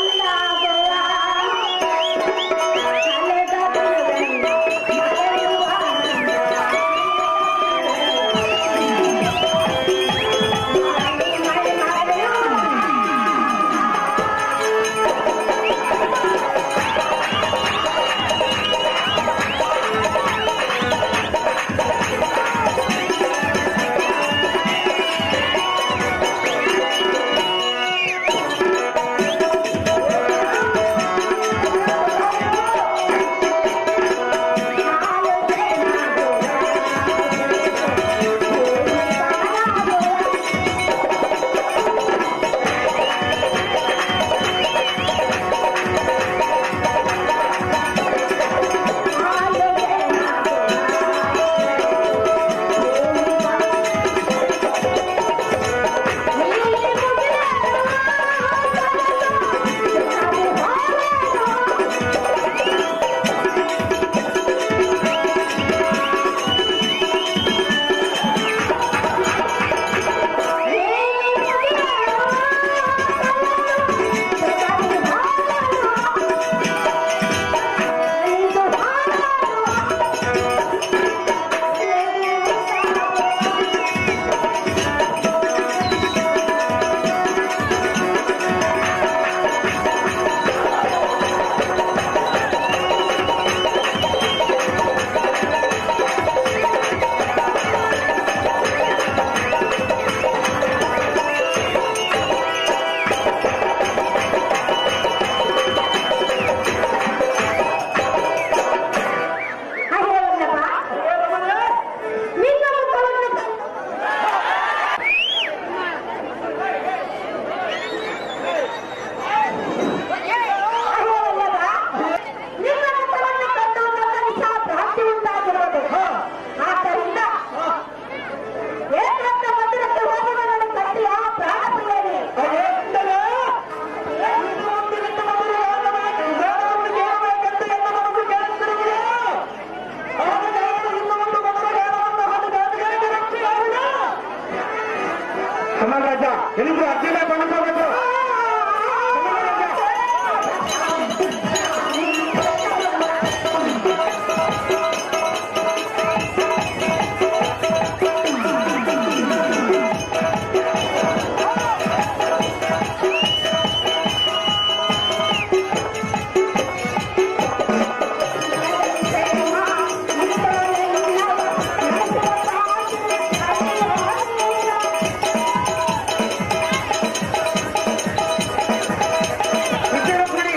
ಏನಿದ್ರು ಅರ್ಜೆಂಟ್ ಕೊಂಡ್ಕೋಬೇಕು ವಿಜಯಪುರಿ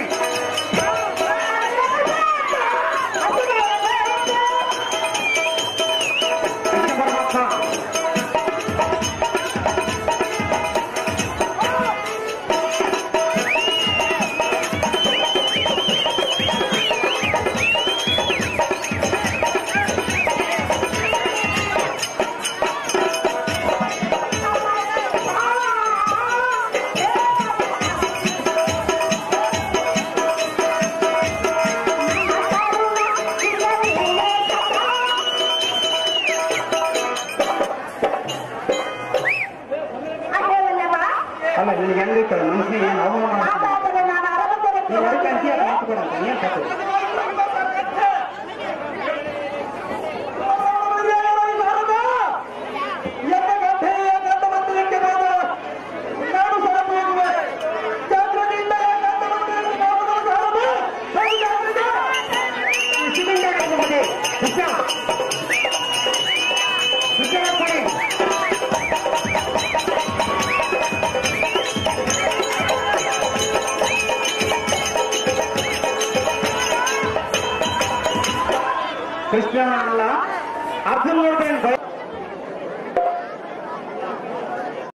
ಪರಮಾತ್ಮ ಅಲ್ಲ ನಿನಗೆ ಹೆಂಗೈತೆ ಮನುಷ್ಯನಿಗೆ ಏನು ಅವಮಾನ ಮಾಡ್ತಿದ್ದೆ? ನೀನ್ ಅದಕ್ಕೆ ಅಂತೀಯ ಮಾತು ಕೊಡಂತ ಏನ್ ಕಥೆ ಸಿಲಿಂಡರ್ ಹಾಕ್ಬಿಡಿ. ವಿಷ. ವಿಷ ಹಾಕ್ಬಿಡಿ. ಕೃಷ್ಣ ಅಲ್ಲ ಅರ್ಜುನ್ ನೋಡ್ತೇನೆ